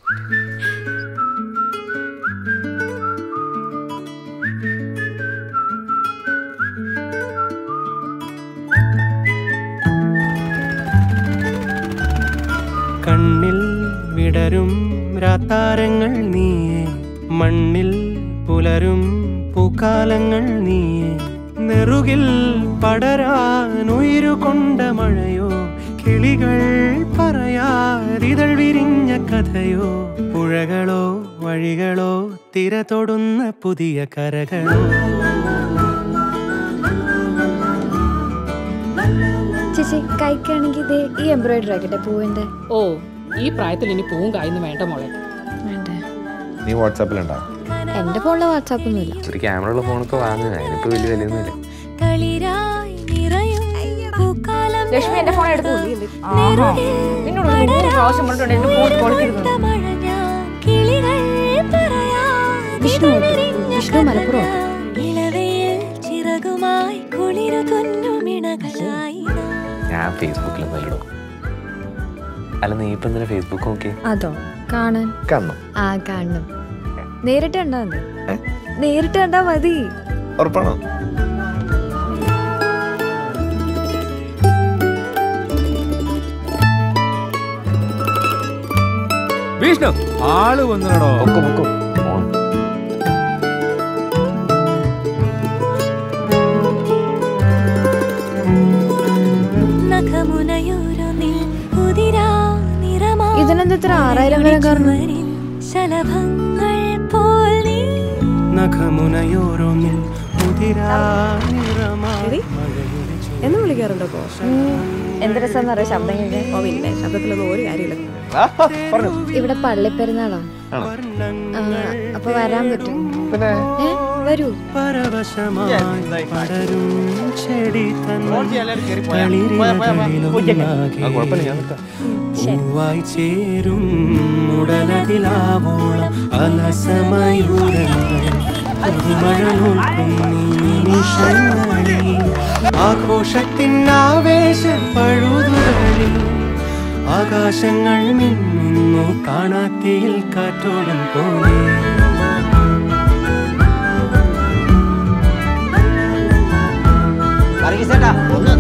കണ്ണിൽ വിടരും രാത്താരങ്ങൾ നീയേ മണ്ണിൽ പുലരും പൂക്കാലങ്ങൾ നീയേ നെറുകിൽ പടരാനുയിരുകൊണ്ട മഴയോ കിളികൾ പറയാതിതൾ വിരിഞ്ഞ കഥയോ പുഴകളോ വഴികളോ തിര തൊടുന്ന പുതിയ കരകളോ ചേച്ചി കഴിക്കുകയാണെങ്കിൽ ഇതേ ഈ എംബ്രോയിഡറി ആക്കട്ടെ പൂവിന്റെ ഓ ഈ പ്രായത്തിൽ ഇനി പൂവും കായൊന്നും വേണ്ട മോളെ വേണ്ടേ നീ വാട്സാപ്പിലുണ്ടാ എന്റെ ഫോണില് വാട്സാപ്പ് ഒന്നുമില്ല ഒരു ക്യാമറ ഉള്ള ഫോണൊക്കെ വാങ്ങുക അതിനിപ്പോ വലിയ വിലയൊന്നുമില്ല കളിരായി നിറയും പൂക്കാലം ലക്ഷ്മി എന്റെ ഫോൺ എടുത്തു നിന്നോട് നൂറ് പ്രാവശ്യം പറഞ്ഞിട്ടുണ്ട് എന്റെ ഫോൺ കൊടുക്കരുത് മഴ ഞാൻ കിളികൾ വിഷ്ണു വിഷ്ണു മലപ്പുറം ഇളവയിൽ ചിറകുമായി കുളിരു തുന്നുമിണകളായി ഞാൻ ഫേസ്ബുക്കിൽ നല്ലിടും അല്ല നീ ഇപ്പൊ എന്തിനാ ഫേസ്ബുക്ക് നോക്കി അതോ കാണാൻ കാണണം ആ കാണണം നേരിട്ട് കണ്ടാ മതി നേരിട്ട് കണ്ടാ മതി ഉറപ്പാണോ വിഷ്ണു ആള് വന്നിടോ പൊക്കോ പൊക്കോ ഫോൺ നഖമുനയൂരുന്നിൽ കുതിരാ നിറമാ ഇതിനെന്താ ഇത്ര ആറായിരം വരെ കാരണം ചുവരിൻ ശലഭങ്ങൾ പോൽ നീ നഖമുനയോരോന്നിൽ മുതിരാ നിറമായി മഴയുടെ എന്ന് വിളിക്കാറുണ്ടോ ഇപ്പോ എന്ത് രസം അറിയാം ശബ്ദം കേൾക്കാൻ ഓ പിന്നെ ശബ്ദത്തിലൊന്നും ഒരു കാര്യമില്ല ഇവിടെ പള്ളിപ്പെരുന്നാളാ ആ, അപ്പൊ വരാൻ പറ്റും പിന്നെ ഏ വരൂ പരവശമായി പടരും ചെടി ആ കുഴപ്പമില്ല ഞാൻ നിൽക്കാം പൂവായി ചേരും ഉടലതിലാവോളം അലസമയൂരങ്ങൾ പുതുമഴ നോക്കും നിമിഷങ്ങളിൽ ആഘോഷത്തിൻ ആവേശ പഴുതുകളിൽ ആകാശങ്ങൾ മിന്നുന്നു കാണാത്തിയിൽ കാറ്റോടും പോലെ വർഗീസേട്ടാ ഒന്ന്